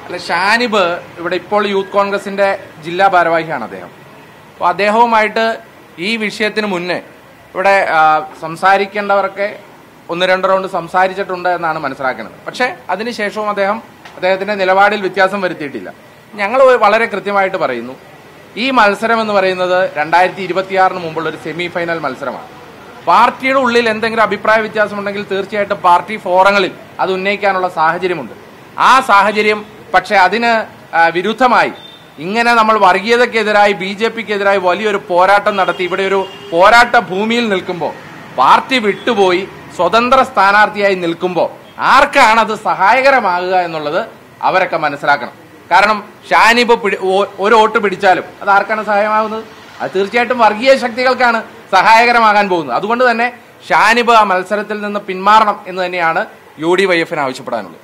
അല്ല ഷാനിബ് ഇവിടെ ഇപ്പോൾ യൂത്ത് കോൺഗ്രസിന്റെ ജില്ലാ ഭാരവാഹിയാണ് അദ്ദേഹം അപ്പോൾ അദ്ദേഹവുമായിട്ട് ഈ വിഷയത്തിന് മുന്നേ ഇവിടെ ആ, സംസാരിക്കേണ്ടവരൊക്കെ ഒന്ന് രണ്ട് റൗണ്ട് സംസാരിച്ചിട്ടുണ്ട് എന്നാണ് മനസ്സിലാക്കുന്നത് പക്ഷേ അതിനുശേഷവും അദ്ദേഹം അദ്ദേഹത്തിന്റെ നിലപാടിൽ വ്യത്യാസം വരുത്തിയിട്ടില്ല ഞങ്ങൾ വളരെ കൃത്യമായിട്ട് പറയുന്നു ഈ മത്സരം എന്ന് പറയുന്നത് രണ്ടായിരത്തി ഇരുപത്തിയാറിന് മുമ്പുള്ള ഒരു സെമി ഫൈനൽ മത്സരമാണ് പാർട്ടിയുടെ ഉള്ളിൽ എന്തെങ്കിലും അഭിപ്രായ വ്യത്യാസമുണ്ടെങ്കിൽ തീർച്ചയായിട്ടും പാർട്ടി ഫോറങ്ങളിൽ അത് ഉന്നയിക്കാനുള്ള സാഹചര്യമുണ്ട് ആ സാഹചര്യം പക്ഷെ അതിന് ആ, വിരുദ്ധമായി ഇങ്ങനെ നമ്മൾ വർഗീയതക്കെതിരായി ബി ജെ പിക്കെതിരായി വലിയൊരു പോരാട്ടം നടത്തി ഇവിടെ ഒരു പോരാട്ട ഭൂമിയിൽ നിൽക്കുമ്പോൾ പാർട്ടി വിട്ടുപോയി സ്വതന്ത്ര സ്ഥാനാർത്ഥിയായി നിൽക്കുമ്പോൾ ആർക്കാണ് അത് സഹായകരമാകുക എന്നുള്ളത് അവരൊക്കെ മനസ്സിലാക്കണം കാരണം ഷാനിബ് പിടി- ഓ- ഒരു വോട്ട് പിടിച്ചാലും അത് ആർക്കാണ് സഹായമാകുന്നത് അത് തീർച്ചയായിട്ടും വർഗീയ ശക്തികൾക്കാണ് സഹായകരമാകാൻ പോകുന്നത് അതുകൊണ്ട് തന്നെ ഷാനിബ് ആ മത്സരത്തിൽ നിന്ന് പിന്മാറണം എന്ന് തന്നെയാണ് യു ഡി വൈ എഫിന് ആവശ്യപ്പെടാനുള്ളത്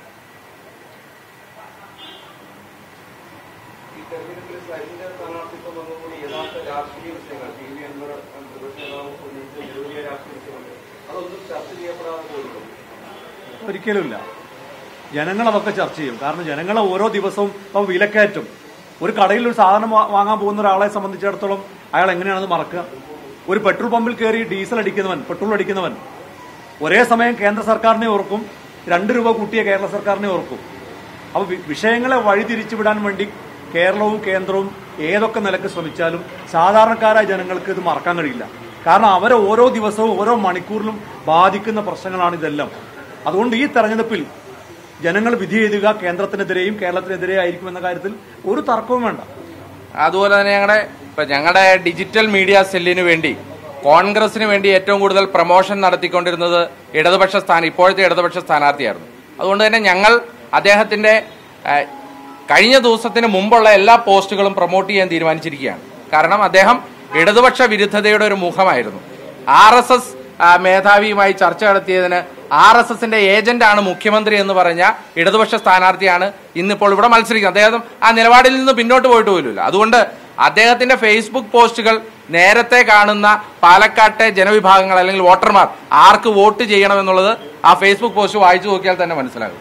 ഈ തെരഞ്ഞെടുപ്പിൽ സരിന്റെ സ്ഥാനാർത്ഥിത്വം വന്നതുകൊണ്ട് യഥാർത്ഥ രാഷ്ട്രീയ വിഷയങ്ങൾ ടി വി അൻവർ പ്രതിപക്ഷ നേതാവ് ഉന്നയിച്ച നിരവധി രാഷ്ട്രീയ വിഷയങ്ങളുണ്ട് അതൊന്നും ചർച്ച ചെയ്യപ്പെടാതെ പോയിട്ടുണ്ടോ ഒരിക്കലുമില്ല ജനങ്ങൾ അതൊക്കെ ചർച്ച ചെയ്യും കാരണം ജനങ്ങളെ ഓരോ ദിവസവും ഇപ്പം വിലക്കയറ്റും ഒരു കടയിൽ ഒരു സാധനം വാ- വാങ്ങാൻ പോകുന്ന ഒരാളെ സംബന്ധിച്ചിടത്തോളം അയാൾ എങ്ങനെയാണെന്ന് മറക്കുക ഒരു പെട്രോൾ പമ്പിൽ കയറി ഡീസൽ അടിക്കുന്നവൻ പെട്രോൾ അടിക്കുന്നവൻ ഒരേ സമയം കേന്ദ്ര സർക്കാരിനെ ഓർക്കും രണ്ട് രൂപ കൂട്ടിയ കേരള സർക്കാരിനെ ഓർക്കും അപ്പൊ വി- വിഷയങ്ങളെ വഴിതിരിച്ചുവിടാൻ വേണ്ടി കേരളവും കേന്ദ്രവും ഏതൊക്കെ നിലക്ക് ശ്രമിച്ചാലും സാധാരണക്കാരായ ജനങ്ങൾക്ക് ഇത് മറക്കാൻ കഴിയില്ല കാരണം അവരെ ഓരോ ദിവസവും ഓരോ മണിക്കൂറിലും ബാധിക്കുന്ന പ്രശ്നങ്ങളാണ് ഇതെല്ലാം അതുകൊണ്ട് ഈ തെരഞ്ഞെടുപ്പിൽ ജനങ്ങൾ വിധി എഴുതുക കേന്ദ്രത്തിനെതിരെയും കേരളത്തിനെതിരെയും ആയിരിക്കും എന്ന കാര്യത്തിൽ ഒരു തർക്കവും വേണ്ട അതുപോലെ തന്നെ ഞങ്ങളുടെ ഇപ്പൊ ഞങ്ങളുടെ ഡിജിറ്റൽ മീഡിയ സെല്ലിന് വേണ്ടി കോൺഗ്രസിന് വേണ്ടി ഏറ്റവും കൂടുതൽ പ്രൊമോഷൻ നടത്തിക്കൊണ്ടിരുന്നത് ഇടതുപക്ഷ സ്ഥാനം ഇപ്പോഴത്തെ ഇടതുപക്ഷ സ്ഥാനാർത്ഥിയായിരുന്നു അതുകൊണ്ട് തന്നെ ഞങ്ങൾ അദ്ദേഹത്തിന്റെ ഏഹ്, കഴിഞ്ഞ ദിവസത്തിന് മുമ്പുള്ള എല്ലാ പോസ്റ്റുകളും പ്രൊമോട്ട് ചെയ്യാൻ തീരുമാനിച്ചിരിക്കുകയാണ് കാരണം അദ്ദേഹം ഇടതുപക്ഷ വിരുദ്ധതയുടെ ഒരു മുഖമായിരുന്നു ആർ എസ് എസ് മേധാവിയുമായി ചർച്ച നടത്തിയതിന് ആർ എസ് എസിന്റെ ഏജന്റാണ് മുഖ്യമന്ത്രി എന്ന് പറഞ്ഞ ഇടതുപക്ഷ സ്ഥാനാർത്ഥിയാണ് ഇന്നിപ്പോൾ ഇവിടെ മത്സരിക്കുന്നത് അദ്ദേഹം ആ നിലപാടിൽ നിന്ന് പിന്നോട്ട് പോയിട്ട് പോലുമില്ല അതുകൊണ്ട് അദ്ദേഹത്തിന്റെ ഫേസ്ബുക്ക് പോസ്റ്റുകൾ നേരത്തെ കാണുന്ന പാലക്കാട്ടെ ജനവിഭാഗങ്ങൾ അല്ലെങ്കിൽ വോട്ടർമാർ ആർക്ക് വോട്ട് ചെയ്യണമെന്നുള്ളത് ആ ഫേസ്ബുക്ക് പോസ്റ്റ് വായിച്ചു നോക്കിയാൽ തന്നെ മനസ്സിലാകും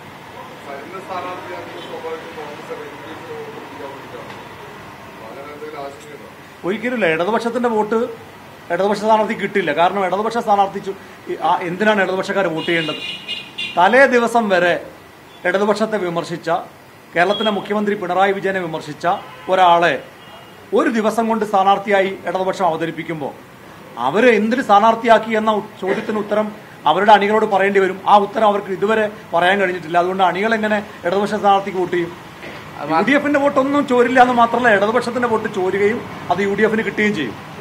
സരിന്റെ സ്ഥാനാർത്ഥിയാണെങ്കിൽ സ്വാഭാവികം കോൺഗ്രസ് എൽ ഡി എഫിന് വോട്ട് പിടിക്കാൻ വേണ്ടിയിട്ടാണ് അങ്ങനെ എന്തെങ്കിലും ആശങ്കയുണ്ടോ ഒരിക്കലുമില്ല ഇടതുപക്ഷത്തിന്റെ വോട്ട് ഇടതുപക്ഷ സ്ഥാനാർത്ഥി കിട്ടില്ല കാരണം ഇടതുപക്ഷ സ്ഥാനാർത്ഥി ചു- ഈ- ആ എന്തിനാണ് ഇടതുപക്ഷക്കാർ വോട്ട് ചെയ്യേണ്ടത് തലേ ദിവസം വരെ ഇടതുപക്ഷത്തെ വിമർശിച്ച കേരളത്തിലെ മുഖ്യമന്ത്രി പിണറായി വിജയനെ വിമർശിച്ച ഒരാളെ ഒരു ദിവസം കൊണ്ട് സ്ഥാനാർത്ഥിയായി ഇടതുപക്ഷം അവതരിപ്പിക്കുമ്പോൾ അവര് എന്തിന് സ്ഥാനാർത്ഥിയാക്കി എന്ന ഉ- ചോദ്യത്തിന് ഉത്തരം അവരുടെ അണികളോട് പറയേണ്ടി വരും ആ ഉത്തരം അവർക്ക് ഇതുവരെ പറയാൻ കഴിഞ്ഞിട്ടില്ല അതുകൊണ്ട് അണികൾ എങ്ങനെ ഇടതുപക്ഷ സ്ഥാനാർത്ഥിക്ക് വോട്ട് ചെയ്യും യു ഡി എഫിന്റെ വോട്ടൊന്നും ചോരില്ല എന്ന് മാത്രമല്ല ഇടതുപക്ഷത്തിന്റെ വോട്ട് ചോരുകയും അത് യു ഡി എഫിന് കിട്ടുകയും ചെയ്യും